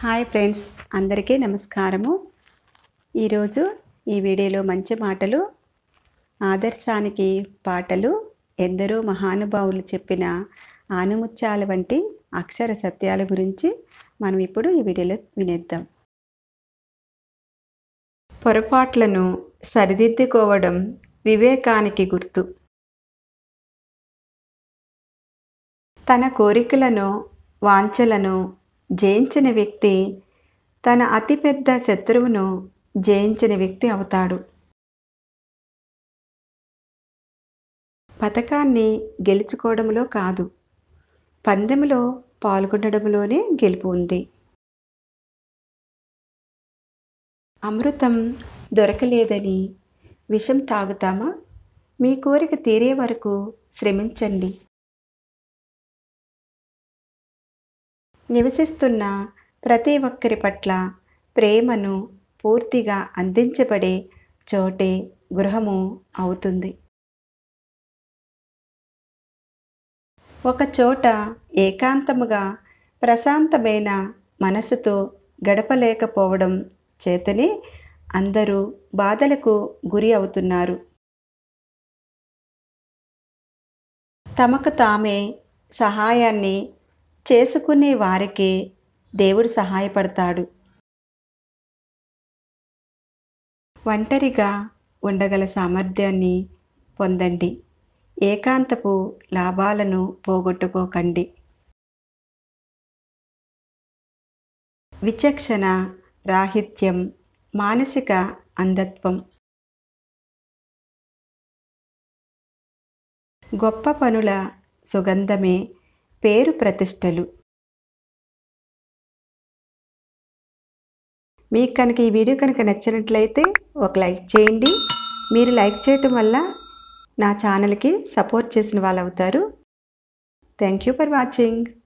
hi friends అందరికీ నమస్కారము ఈరోజు ఈ వీడియోలో మంచి మాటలు ఆదర్శానికి పాటలు ఎందరో మహానుభావులు చెప్పిన ఆనుముత్యాల వంటి అక్షర సత్యాల గురించి మనం ఇప్పుడు ఈ వీడియోలో వినేద్దాం పొరపాట్లను సరిదిద్దుకోవడం వివేకానికి గుర్తు తన కోరికలను వాంఛలను జయించిన వ్యక్తి తన అతిపెద్ద శత్రువును జయించిన వ్యక్తి అవుతాడు పథకాన్ని గెలుచుకోవడంలో కాదు పందెంలో పాల్గొనడంలోనే గెలుపు ఉంది అమృతం దొరకలేదని విషం తాగుతామా మీ కోరిక తీరే వరకు శ్రమించండి నివసిస్తున్న ప్రతి ఒక్కరి పట్ల ప్రేమను పూర్తిగా అందించబడే చోటే గృహము అవుతుంది ఒక చోట ఏకాంతముగా ప్రశాంతమైన మనసుతో గడపలేకపోవడం చేతనే అందరూ బాధలకు గురి అవుతున్నారు తమకు తామే సహాయాన్ని చేసుకునే వారికే దేవుడు సహాయపడతాడు ఒంటరిగా ఉండగల సామర్థ్యాన్ని పొందండి ఏకాంతపు లాభాలను పోగొట్టుకోకండి విచక్షణ రాహిత్యం మానసిక అంధత్వం గొప్ప పనుల సుగంధమే పేరు ప్రతిష్టలు మీకు కనుక ఈ వీడియో కనుక నచ్చినట్లయితే ఒక లైక్ చేయండి మీరు లైక్ చేయటం వల్ల నా ఛానల్కి సపోర్ట్ చేసిన వాళ్ళు అవుతారు థ్యాంక్ యూ ఫర్ వాచింగ్